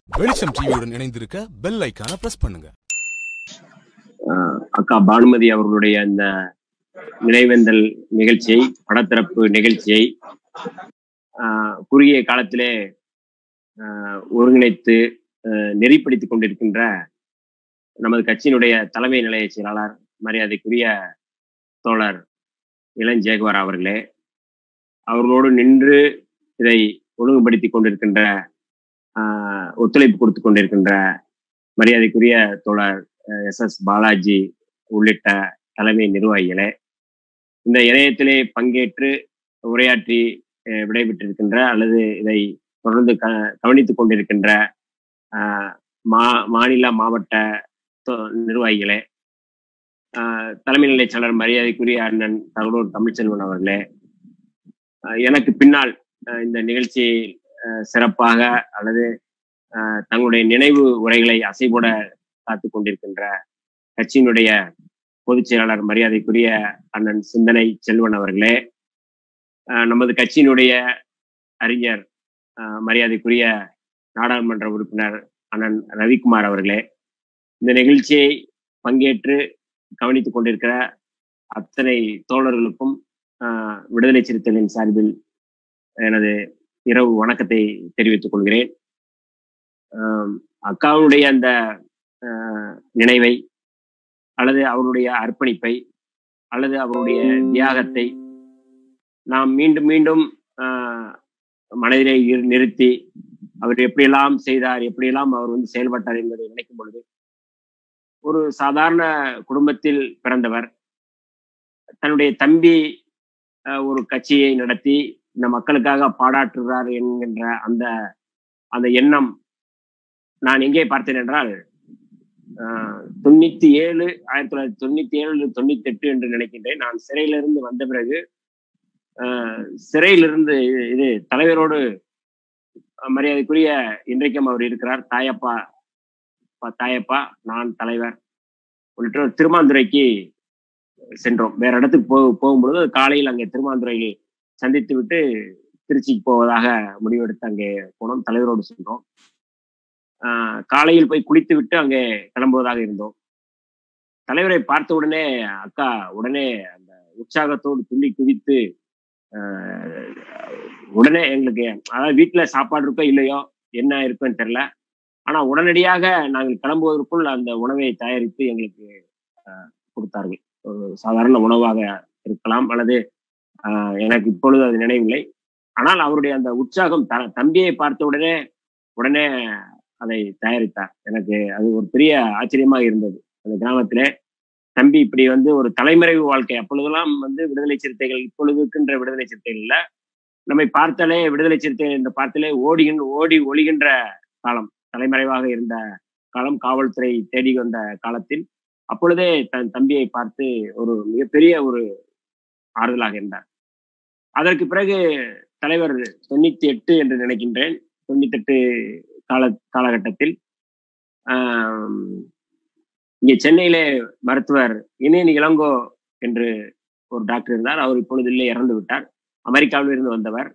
வெளிச்சம் டிவியுடன் இணைந்திருக்க பெல் ஐக்கான பிரஸ் பண்ணுங்க ஆஹ் அக்கா பானுமதி அவர்களுடைய அந்த நினைவேந்தல் நிகழ்ச்சியை படத்திறப்பு நிகழ்ச்சியை ஆஹ் குறுகிய காலத்திலே ஆஹ் ஒருங்கிணைத்து ஆஹ் நெறிப்படுத்திக் கொண்டிருக்கின்ற நமது கட்சியினுடைய தலைமை நிலைய செயலாளர் மரியாதைக்குரிய தோழர் இளஞ்சேகவர் அவர்களே அவர்களோடு நின்று இதை ஒழுங்குபடுத்திக் கொண்டிருக்கின்ற ஆஹ் ஒத்துழைப்பு கொடுத்து கொண்டிருக்கின்ற மரியாதைக்குரிய தோழர் எஸ் எஸ் பாலாஜி உள்ளிட்ட தலைமை நிர்வாகிகளே இந்த இணையத்திலே பங்கேற்று உரையாற்றி அஹ், விடைபெற்றிருக்கின்ற அல்லது இதை தொடர்ந்து க கவனித்துக் கொண்டிருக்கின்ற ஆஹ், மா மாநில மாவட்ட தொ- நிர்வாகிகளே ஆஹ், தலைமை நிலைச் செயலர் மரியாதைக்குரிய அண்ணன் தகடூர் தமிழ்ச்செல்வன் அவர்களே ஆஹ், எனக்கு பின்னால் ஆஹ், இந்த நிகழ்ச்சியை ஆஹ், சிறப்பாக அல்லது ஆஹ், தங்களுடைய நினைவு உரைகளை அசைபோட காத்து கொண்டிருக்கின்ற கட்சியினுடைய பொதுச் செயலாளர் மரியாதைக்குரிய அண்ணன் சிந்தனை செல்வன் அவர்களே ஆஹ் நமது கட்சியினுடைய அறிஞர் ஆஹ் மரியாதைக்குரிய நாடாளுமன்ற உறுப்பினர் அண்ணன் ரவிக்குமார் அவர்களே இந்த நிகழ்ச்சியை பங்கேற்று கவனித்துக் கொண்டிருக்கிற அத்தனை தோழர்களுக்கும் ஆஹ் விடுதலை சிறுத்தைகளின் சார்பில் எனது இரவு வணக்கத்தை தெரிவித்துக் கொள்கிறேன் ஆஹ் அக்காவுடைய அந்த ஆஹ் நினைவை அல்லது அவருடைய அர்ப்பணிப்பை அல்லது அவருடைய தியாகத்தை நாம் மீண்டும் மீண்டும் ஆஹ் மனதிலே இரு- நிறுத்தி அவர் எப்படியெல்லாம் செய்தார் எப்படியெல்லாம் அவர் வந்து செயல்பட்டார் என்பதை நினைக்கும் பொழுது ஒரு சாதாரண குடும்பத்தில் பிறந்தவர் தன்னுடைய தம்பி ஆஹ் ஒரு கட்சியை நடத்தி இந்த மக்களுக்காக பாடாற்றுகிறார் என்கின்ற அந்த அந்த எண்ணம் நான் எங்கே பார்த்தேன் என்றால் ஆஹ் தொண்ணூத்தி ஏழு ஆயிரத்தி தொள்ளாயிரத்தி தொண்ணூத்தி ஏழு தொண்ணூத்தி எட்டு என்று நினைக்கின்றேன் நான் சிறையிலிருந்து வந்த பிறகு ஆஹ் சிறையிலிருந்து இது- இது தலைவரோடு மரியாதைக்குரிய இன்றைக்கும் அவர் இருக்கிறார் தாயப்பா பா- தாயப்பா நான் தலைவர் உள்ளிட்ட திருமாந்துறைக்கு சென்றோம் வேற இடத்துக்கு போ போகும்பொழுது காலையில் அங்கே திருமாந்துறையில் சந்தித்து விட்டு திருச்சிக்கு போவதாக முடிவெடுத்து அங்கே போனோம் தலைவரோடு சென்றோம் ஆஹ் காலையில் போய் குளித்து விட்டு அங்கே கிளம்புவதாக இருந்தோம் தலைவரை பார்த்த உடனே அக்கா உடனே அந்த உற்சாகத்தோடு துள்ளி குதித்து ஆஹ் உடனே எங்களுக்கு அதாவது வீட்டுல சாப்பாடு இருக்கோ இல்லையோ என்ன இருக்குன்னு தெரியல ஆனா உடனடியாக நாங்கள் கிளம்புவதற்குள் அந்த உணவை தயாரித்து எங்களுக்கு ஆஹ் கொடுத்தார்கள் ஒரு சாதாரண உணவாக இருக்கலாம் அல்லது ஆஹ் எனக்கு இப்பொழுது அது நினைவில்லை ஆனால் அவருடைய அந்த உற்சாகம் த தம்பியை பார்த்த உடனே உடனே அதை தயாரித்தார் எனக்கு அது ஒரு பெரிய ஆச்சரியமாக இருந்தது அந்த கிராமத்திலே தம்பி இப்படி வந்து ஒரு தலைமறைவு வாழ்க்கை அப்பொழுதெல்லாம் வந்து விடுதலை சிறுத்தைகள் இப்பொழுது இருக்கின்ற விடுதலை சிறுத்தைகள் இல்ல நம்மை பார்த்தாலே விடுதலை சிறுத்தைகள் என்று பார்த்தாலே ஓடுகின்ற ஓடி ஒளிகின்ற காலம் தலைமறைவாக இருந்த காலம் காவல்துறை தேடி வந்த காலத்தில் அப்பொழுதே தன் தம்பியை பார்த்து ஒரு மிகப்பெரிய ஒரு ஆறுதலாக இருந்தார் அதற்கு பிறகு தலைவர் தொண்ணூத்தி எட்டு என்று நினைக்கின்றேன் தொண்ணூத்தி எட்டு கால காலகட்டத்தில் ஆம், இங்கே சென்னையிலே மருத்துவர் இனியன் இளங்கோ என்று ஒரு டாக்டர் இருந்தார் அவர் இப்பொழுது இல்லை இறந்து விட்டார் அமெரிக்காவில் இருந்து வந்தவர்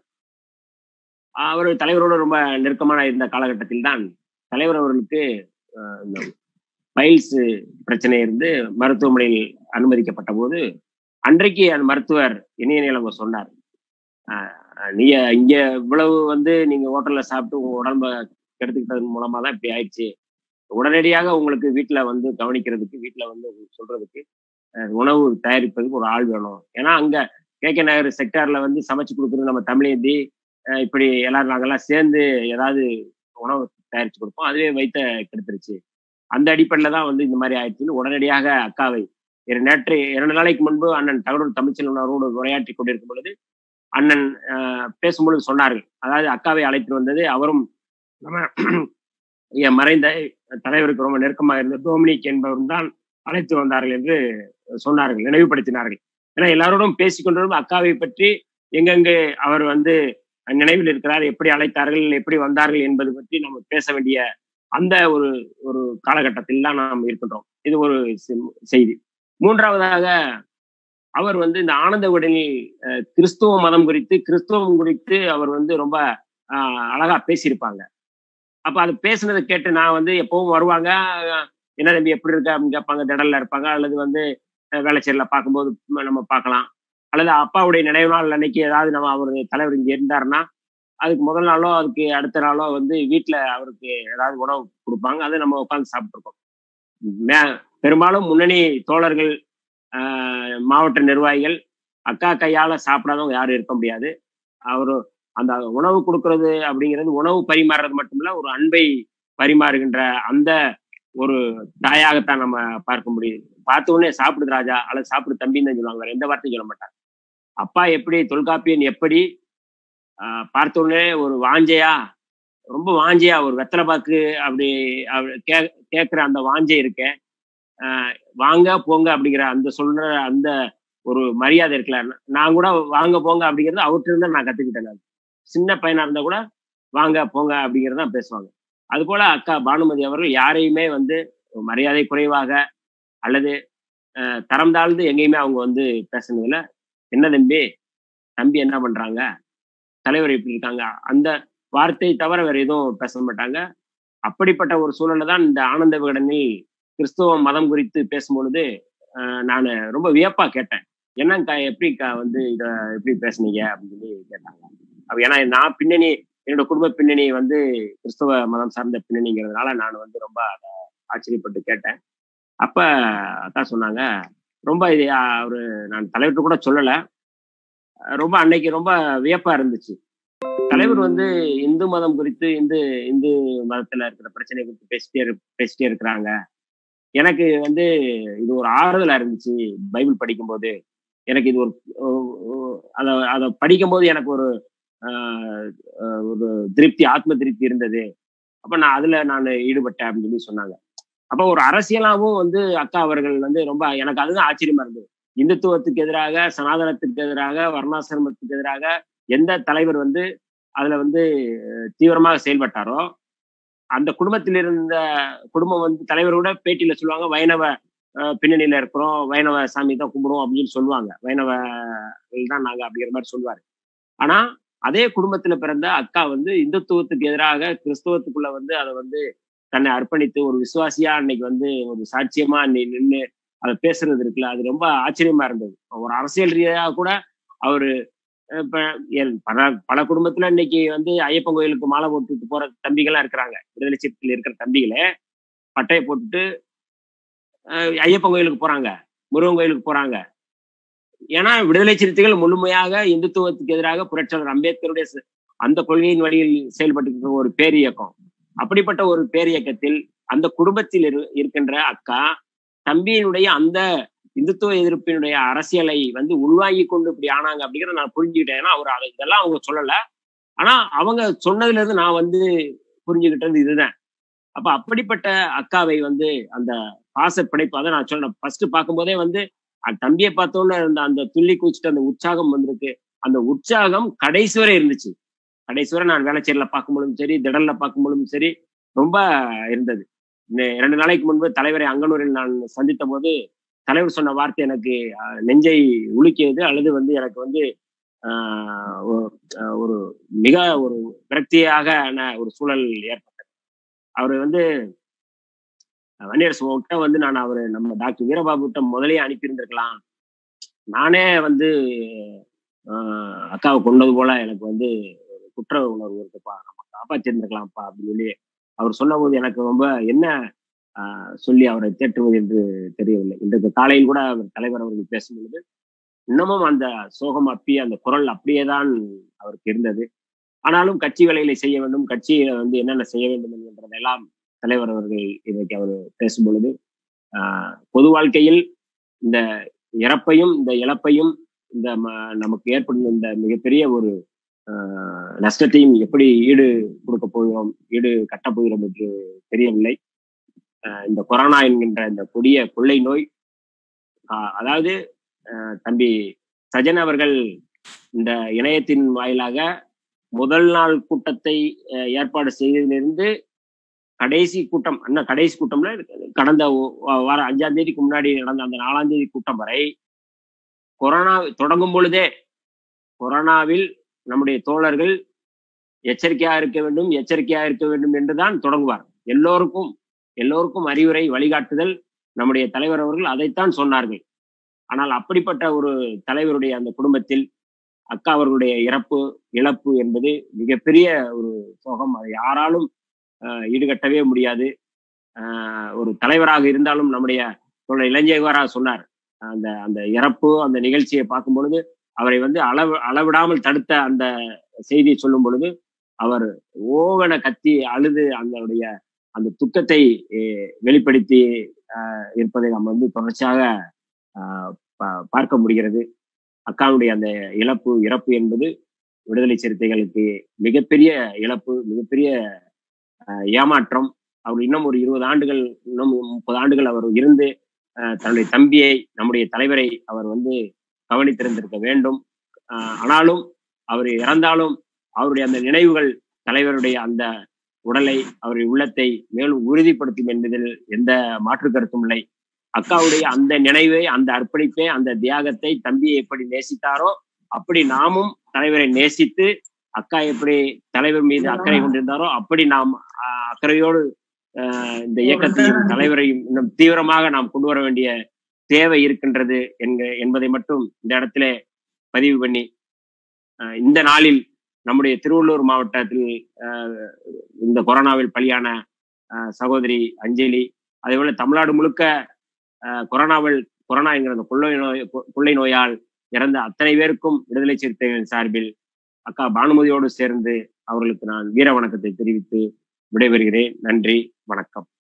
அவர் தலைவரோடு ரொம்ப நெருக்கமான இருந்த காலகட்டத்தில் தான் தலைவர் அவர்களுக்கு ஆஹ், இந்த பைல்ஸ் பிரச்சனை இருந்து மருத்துவமனையில் அனுமதிக்கப்பட்ட போது அன்றைக்கு அந்த மருத்துவர் இனியன் இளங்கோ சொன்னார் ஆஹ், நீங்க இங்க இவ்வளவு வந்து நீங்க ஹோட்டல்ல சாப்பிட்டு உங்க உடம்ப கெடுத்துக்கிட்டதன் மூலமா தான் இப்படி ஆயிடுச்சு உடனடியாக உங்களுக்கு வீட்டுல வந்து கவனிக்கிறதுக்கு வீட்டுல வந்து உங்களுக்கு சொல்றதுக்கு அஹ், உணவு தயாரிப்பதுக்கு ஒரு ஆள் வேணும் ஏன்னா அங்க கே கே நகர் செக்டார்ல வந்து சமைச்சு கொடுக்குறது நம்ம தமிழேந்தி அஹ், இப்படி எல்லாரும் நாங்கெல்லாம் சேர்ந்து ஏதாவது உணவு தயாரிச்சு கொடுப்போம் அதுவே வைத்த கெடுத்துருச்சு அந்த அடிப்படையில தான் வந்து இந்த மாதிரி ஆயிடுச்சுன்னு உடனடியாக அக்காவை இரு நேற்று இரண்டு நாளைக்கு முன்பு அண்ணன் தகடூர் தமிழ்ச்செல்வன் அவரோடு உரையாற்றி கொண்டிருக்கும் பொழுது அண்ணன் அஹ், பேசும்பொழுது சொன்னார்கள் அதாவது அக்காவை அழைத்து வந்தது அவரும் நம்ம என் மறைந்த தலைவருக்கு ரொம்ப நெருக்கமாக இருந்த டோமினிக் என்பவரும் தான் அழைத்து வந்தார்கள் என்று சொன்னார்கள் நினைவுபடுத்தினார்கள் ஏன்னா எல்லாரோடும் பேசிக்கொண்டிருக்கும் அக்காவை பற்றி எங்கெங்கு அவர் வந்து நினைவில் இருக்கிறார் எப்படி அழைத்தார்கள் எப்படி வந்தார்கள் என்பது பற்றி நம்ம பேச வேண்டிய அந்த ஒரு ஒரு காலகட்டத்தில் தான் நாம் இருக்கின்றோம் இது ஒரு செ- செய்தி மூன்றாவதாக அவர் வந்து இந்த ஆனந்த உடனில் அஹ், கிறிஸ்துவ மதம் குறித்து கிறிஸ்துவம் குறித்து அவர் வந்து ரொம்ப ஆஹ், அழகா பேசியிருப்பாங்க அப்ப அது பேசுனதை கேட்டு நான் வந்து எப்பவும் வருவாங்க அஹ் என்ன தம்பி எப்படி இருக்க அப்படின்னு கேட்பாங்க திடல்ல இருப்பாங்க அல்லது வந்து அஹ் வேளச்சேரியில பார்க்கும்போது ம- நம்ம பார்க்கலாம் அல்லது அப்பாவுடைய நினைவு நாள் அன்னைக்கு ஏதாவது நம்ம அவர் தலைவர் இங்க இருந்தாருன்னா அதுக்கு முதல் நாளோ அதுக்கு அடுத்த நாளோ வந்து வீட்டுல அவருக்கு ஏதாவது உணவு கொடுப்பாங்க அதை நம்ம உட்காந்து சாப்பிட்டுருக்கோம் மே- பெரும்பாலும் முன்னணி தோழர்கள் ஆஹ் மாவட்ட நிர்வாகிகள் அக்கா கையால சாப்பிடாதவங்க யாரும் இருக்க முடியாது அவரு அந்த உணவு கொடுக்கறது அப்படிங்கிறது உணவு பரிமாறுறது மட்டுமில்ல ஒரு அன்பை பரிமாறுகின்ற அந்த ஒரு தாயாகத்தான் நம்ம பார்க்க முடியும் பார்த்த உடனே சாப்பிடுது ராஜா அல்லது சாப்பிடு தம்பின்னு தான் சொல்லுவாங்க வேற எந்த வார்த்தையும் சொல்ல மாட்டாங்க அப்பா எப்படி தொல்காப்பியன் எப்படி ஆஹ் பார்த்த உடனே ஒரு வாஞ்சையா ரொம்ப வாஞ்சையா ஒரு வெத்தலை பாக்கு அப்படி அப்படி கே கேட்கிற அந்த வாஞ்சை இருக்க ஆஹ் வாங்க போங்க அப்படிங்கிற அந்த சொல்ற அந்த ஒரு மரியாதை இருக்குல்ல நான் கூட வாங்க போங்க அப்படிங்கிறது அவர்கிட்ட இருந்து நான் கத்துக்கிட்டேன் நான் சின்ன பையனா இருந்தா கூட வாங்க போங்க அப்படிங்கிறத பேசுவாங்க அது போல அக்கா பானுமதி அவர்கள் யாரையுமே வந்து மரியாதை குறைவாக அல்லது அஹ், தரம் தாழ்ந்து எங்கேயுமே அவங்க வந்து பேசுனதுல என்ன தம்பி தம்பி என்ன பண்றாங்க தலைவர் எப்படி இருக்காங்க அந்த வார்த்தை தவிர வேற எதுவும் பேச மாட்டாங்க அப்படிப்பட்ட ஒரு சூழல்ல தான் இந்த ஆனந்த விகடனில் கிறிஸ்துவ மதம் குறித்து பேசும்பொழுது நான் ரொம்ப வியப்பா கேட்டேன் என்னங்கக்கா எப்படிக்கா வந்து இத எப்படி பேசுனீங்க அப்படின்னு சொல்லி கேட்டாங்க அப்ப ஏன்னா நான் பின்னணி என்னோட குடும்ப பின்னணி வந்து கிறிஸ்தவ மதம் சார்ந்த பின்னணிங்கிறதுனால நான் வந்து ரொம்ப அதை ஆச்சரியப்பட்டு கேட்டேன் அப்ப அக்கா சொன்னாங்க ரொம்ப இது ஆஹ், அவரு நான் தலைவர்கிட்ட கூட சொல்லல அஹ் ரொம்ப அன்னைக்கு ரொம்ப வியப்பா இருந்துச்சு தலைவர் வந்து இந்து மதம் குறித்து இந்து இந்து மதத்துல இருக்கிற பிரச்சனை குறித்து பேசிட்டே இரு- பேசிட்டே இருக்கிறாங்க எனக்கு வந்து இது ஒரு ஆறுதலா இருந்துச்சு பைபிள் படிக்கும்போது எனக்கு இது ஒரு அதை அதை படிக்கும்போது எனக்கு ஒரு ஆஹ், ஆஹ், ஒரு திருப்தி ஆத்ம திருப்தி இருந்தது அப்ப நான் அதுல நான் ஈடுபட்டேன் அப்படின்னு சொல்லி சொன்னாங்க அப்ப ஒரு அரசியலாவும் வந்து அக்கா அவர்கள் வந்து ரொம்ப எனக்கு அதுதான் ஆச்சரியமா இருந்தது இந்துத்துவத்துக்கு எதிராக சனாதனத்துக்கு எதிராக வர்ணாசிரமத்துக்கு எதிராக எந்த தலைவர் வந்து அதுல வந்து அஹ், தீவிரமாக செயல்பட்டாரோ அந்த குடும்பத்தில் இருந்த குடும்பம் வந்து தலைவரோட பேட்டியில சொல்லுவாங்க வைணவ அஹ், பின்னணியில இருக்கிறோம் வைணவ சாமி தான் கும்பிடுவோம் அப்படின்னு சொல்லுவாங்க வைணவ தான் நாங்க அப்படிங்கிற மாதிரி சொல்லுவாரு ஆனா அதே குடும்பத்துல பிறந்த அக்கா வந்து இந்துத்துவத்துக்கு எதிராக கிறிஸ்தவத்துக்குள்ள வந்து அதை வந்து தன்னை அர்ப்பணித்து ஒரு விசுவாசியா அன்னைக்கு வந்து ஒரு சாட்சியமா நின்று அதை பேசுறது இருக்குல்ல அது ரொம்ப ஆச்சரியமா இருந்தது ஒரு அரசியல் ரீதியாக கூட அவரு அஹ் இப்ப என் பல பல குடும்பத்துல இன்னைக்கு வந்து ஐயப்பன் கோயிலுக்கு மாலை போட்டுட்டு போற தம்பிகள்லாம் இருக்கிறாங்க விடுதலை சிறுத்தையில் இருக்கிற தம்பிகளே பட்டையை போட்டுட்டு அஹ் ஐயப்பன் கோயிலுக்கு போறாங்க முருகன் கோயிலுக்கு போறாங்க ஏன்னா விடுதலை சிறுத்தைகள் முழுமையாக இந்துத்துவத்துக்கு எதிராக புரட்சியாளர் அம்பேத்கருடைய ச- அந்த கொள்கையின் வழியில் செயல்பட்டு இருக்கிற ஒரு பேரியக்கம் அப்படிப்பட்ட ஒரு பேரியக்கத்தில் அந்த குடும்பத்தில் இரு இருக்கின்ற அக்கா தம்பியினுடைய அந்த இந்துத்துவ எதிர்ப்பினுடைய அரசியலை வந்து உள்வாங்கி கொண்டு இப்படி ஆனாங்க அப்படிங்கிறத நான் புரிஞ்சுக்கிட்டேன் ஏன்னா அவர் அதை இதெல்லாம் அவங்க சொல்லல ஆனா அவங்க சொன்னதுல இருந்து நான் வந்து புரிஞ்சுக்கிட்டது இதுதான் அப்ப அப்படிப்பட்ட அக்காவை வந்து அந்த பாச பிணைப்பு அதை நான் சொன்னேன் ஃபர்ஸ்ட் பார்க்கும்போதே வந்து அஹ் தம்பியை பார்த்தோன்னு அந்த அந்த துள்ளி குச்சிட்டு அந்த உற்சாகம் வந்திருக்கு அந்த உற்சாகம் கடைசி வரை இருந்துச்சு கடைசி வரை நான் வேளச்சேரியில பார்க்கும்பொழுதும் சரி திடல்ல பார்க்கும்பொழுதும் சரி ரொம்ப இருந்தது இந்த இரண்டு நாளைக்கு முன்பு தலைவரை அங்கனூரில் நான் சந்தித்த போது தலைவர் சொன்ன வார்த்தை எனக்கு அஹ், நெஞ்சை உலுக்கியது அல்லது வந்து எனக்கு வந்து ஆஹ், ஒரு அஹ், ஒரு மிக ஒரு விரக்தியாக ஒரு சூழல் ஏற்பட்டது அவர் வந்து வன்னியர் கிட்ட வந்து நான் அவர் நம்ம டாக்டர் வீரபாபு கிட்ட முதலே அனுப்பியிருந்திருக்கலாம் நானே வந்து ஆஹ், அக்காவை கொண்டது போல எனக்கு வந்து ஒரு குற்ற உணர்வு இருக்குப்பா நம்ம காப்பாற்றிருந்திருக்கலாம்ப்பா அப்படின்னு சொல்லி அவர் சொன்னபோது எனக்கு ரொம்ப என்ன ஆஹ், சொல்லி அவரை தேற்றுவது என்று தெரியவில்லை இன்றைக்கு காலையில் கூட அவர் தலைவர் அவர்கள் பேசும்பொழுது இன்னமும் அந்த சோகம் அப்பி அந்த குரல் அப்படியே தான் அவருக்கு இருந்தது ஆனாலும் கட்சி வேலைகளை செய்ய வேண்டும் கட்சியை வந்து என்னென்ன செய்ய வேண்டும் என்கின்றதெல்லாம் தலைவர் அவர்கள் இன்றைக்கு அவர் பேசும் பொழுது ஆஹ், பொது வாழ்க்கையில் இந்த இறப்பையும் இந்த இழப்பையும் இந்த ம- நமக்கு ஏற்படும் இந்த மிகப்பெரிய ஒரு ஆஹ், நஷ்டத்தையும் எப்படி ஈடு கொடுக்க போகிறோம் ஈடு கட்டப் போகிறோம் என்று தெரியவில்லை ஆஹ், இந்த கொரோனா என்கின்ற இந்த கொடிய கொள்ளை நோய் ஆஹ், அதாவது ஆஹ், தம்பி சஜன் அவர்கள் இந்த இணையத்தின் வாயிலாக முதல் நாள் கூட்டத்தை ஆஹ், ஏற்பாடு செய்ததிலிருந்து கடைசி கூட்டம் என்ன கடைசி கூட்டம்ல கடந்த ஒ- வா- வார அஞ்சாம் தேதிக்கு முன்னாடி நடந்த அந்த நாலாம் தேதி கூட்டம் வரை கொரோனா தொடங்கும் பொழுதே கொரோனாவில் நம்முடைய தோழர்கள் எச்சரிக்கையாக இருக்க வேண்டும் எச்சரிக்கையாக இருக்க வேண்டும் என்றுதான் தொடங்குவார் எல்லோருக்கும் எல்லோருக்கும் அறிவுரை வழிகாட்டுதல் நம்முடைய தலைவர் அவர்கள் அதைத்தான் சொன்னார்கள் ஆனால் அப்படிப்பட்ட ஒரு தலைவருடைய அந்த குடும்பத்தில் அக்கா அவர்களுடைய இறப்பு இழப்பு என்பது மிகப்பெரிய ஒரு சோகம் அதை யாராலும் ஆஹ், ஈடுகட்டவே முடியாது ஆஹ், ஒரு தலைவராக இருந்தாலும் நம்முடைய தோழர் இளஞ்சேகராக சொன்னார் அந்த அந்த இறப்பு அந்த நிகழ்ச்சியை பார்க்கும் பொழுது அவரை வந்து அளவு அளவிடாமல் தடுத்த அந்த செய்தியை சொல்லும் பொழுது அவர் ஓவன கத்தி அழுது அதனுடைய அந்த துக்கத்தை eh, வெளிப்படுத்தி ஆஹ், இருப்பதை நம்ம வந்து தொடர்ச்சியாக ஆஹ், பா- பார்க்க முடிகிறது அக்காவுடைய அந்த இழப்பு இறப்பு என்பது விடுதலை சிறுத்தைகளுக்கு மிகப்பெரிய இழப்பு மிகப்பெரிய ஆஹ், ஏமாற்றம் அவர் இன்னும் ஒரு இருபது ஆண்டுகள் இன்னும் முப்பது ஆண்டுகள் அவர் இருந்து ஆஹ், தன்னுடைய தம்பியை நம்முடைய தலைவரை அவர் வந்து கவனித்திருந்திருக்க வேண்டும் ஆஹ், ஆனாலும் அவர் இறந்தாலும் அவருடைய அந்த நினைவுகள் தலைவருடைய அந்த உடலை அவருடைய உள்ளத்தை மேலும் உறுதிப்படுத்தும் என்பதில் எந்த மாற்று கருத்தும் இல்லை அக்காவுடைய அந்த நினைவை அந்த அர்ப்பணிப்பை அந்த தியாகத்தை தம்பியை எப்படி நேசித்தாரோ அப்படி நாமும் தலைவரை நேசித்து அக்கா எப்படி தலைவர் மீது அக்கறை கொண்டிருந்தாரோ அப்படி நாம் ஆஹ், அக்கறையோடு ஆஹ், இந்த இயக்கத்தையும் தலைவரையும் இன்னும் தீவிரமாக நாம் கொண்டு வர வேண்டிய தேவை இருக்கின்றது என்க என்பதை மட்டும் இந்த இடத்திலே பதிவு பண்ணி ஆஹ், இந்த நாளில் நம்முடைய திருவள்ளூர் மாவட்டத்தில் ஆஹ், இந்த கொரோனாவில் பலியான ஆஹ், சகோதரி அஞ்சலி அதே போல தமிழ்நாடு முழுக்க ஆஹ், கொரோனாவில் கொரோனா என்கிற அந்த கொள்ளை நோய் கொ- கொள்ளை நோயால் இறந்த அத்தனை பேருக்கும் விடுதலை சிறுத்தைகளின் சார்பில் அக்கா பானுமதியோடு சேர்ந்து அவர்களுக்கு நான் வீர வணக்கத்தை தெரிவித்து விடைபெறுகிறேன் நன்றி வணக்கம்